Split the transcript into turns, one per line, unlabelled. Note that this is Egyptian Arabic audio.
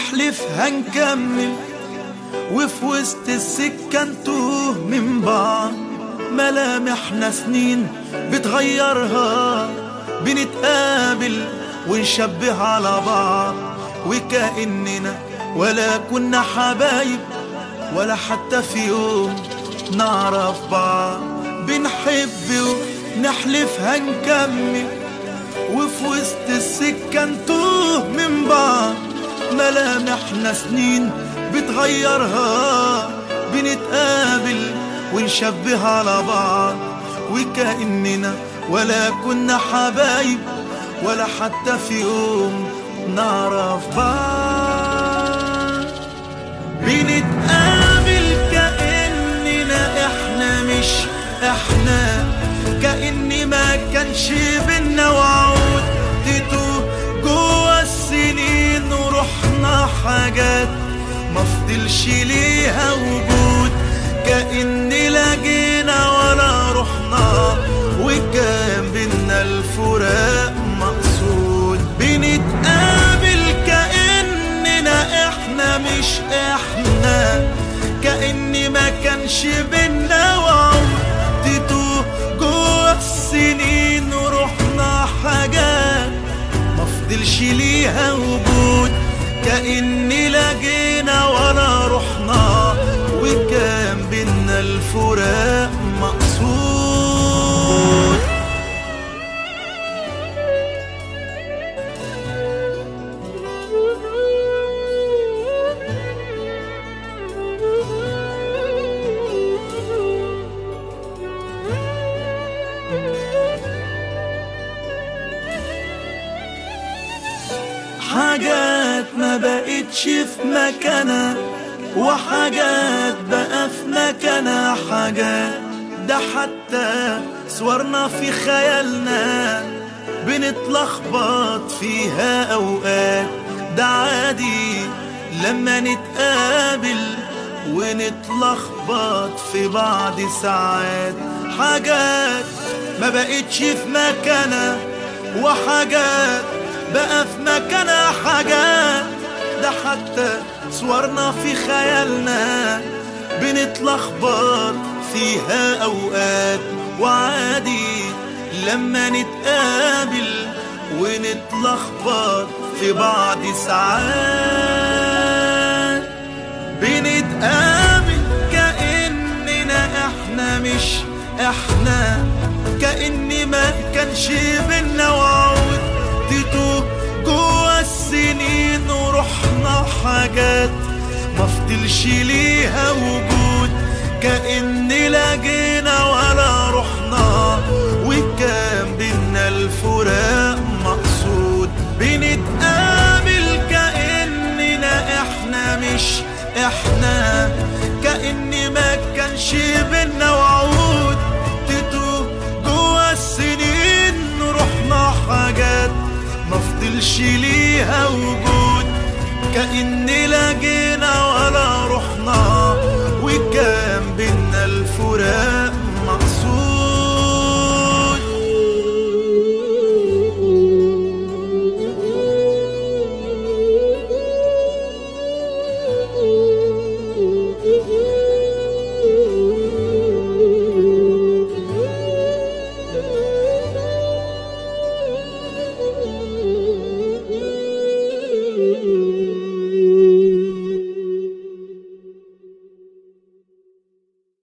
نحلف هنكمل وفي وسط السكة نتوه من بعض ملامحنا سنين بتغيرها بنتقابل ونشبه على بعض وكأننا ولا كنا حبايب ولا حتى في يوم نعرف بعض بنحب ونحلف هنكمل وفي وسط السكة نتوه من بعض ملامحنا سنين بتغيرها بنتقابل ونشبه على بعض وكأننا ولا كنا حبايب ولا حتى في يوم نعرف بعض بنتقابل كأننا احنا مش احنا كأني ما كانش بينا وعود تتوه جوا السنين ورحنا حاجات ما فضلش ليها وجود كأني لا جينا ولا رحنا وكان بينا الفراق مقصود بنتقابل كأننا احنا مش احنا كأني ما كانش بينا وعود تتوه جوا السنين ورحنا حاجات ما فضلش ليها وجود كأني لا جينا ولا رحنا وكان بينا الفراق مقصود حاجات ما بقتش في مكانها وحاجات بقى في مكانها حاجات ده حتى صورنا في خيالنا بنتلخبط فيها اوقات ده عادي لما نتقابل ونتلخبط في بعض ساعات حاجات ما بقتش في مكانها وحاجات بقى في مكانها حاجات ده حتى صورنا في خيالنا بنتلخبط فيها اوقات وعادي لما نتقابل ونتلخبط في بعض ساعات بنتقابل كأننا احنا مش احنا كأني ما كانش بينا وعود تتوه جوا السنين ورحنا حاجات ما فضلش ليها وجود كأني لا جينا ولا رحنا وكان بينا الفراق مقصود بنتقابل كأننا احنا مش احنا كأني ما كانش بينا وعود تتوه جوا السنين رحنا حاجات ما فضلش ليها وجود كأني لا جينا ولا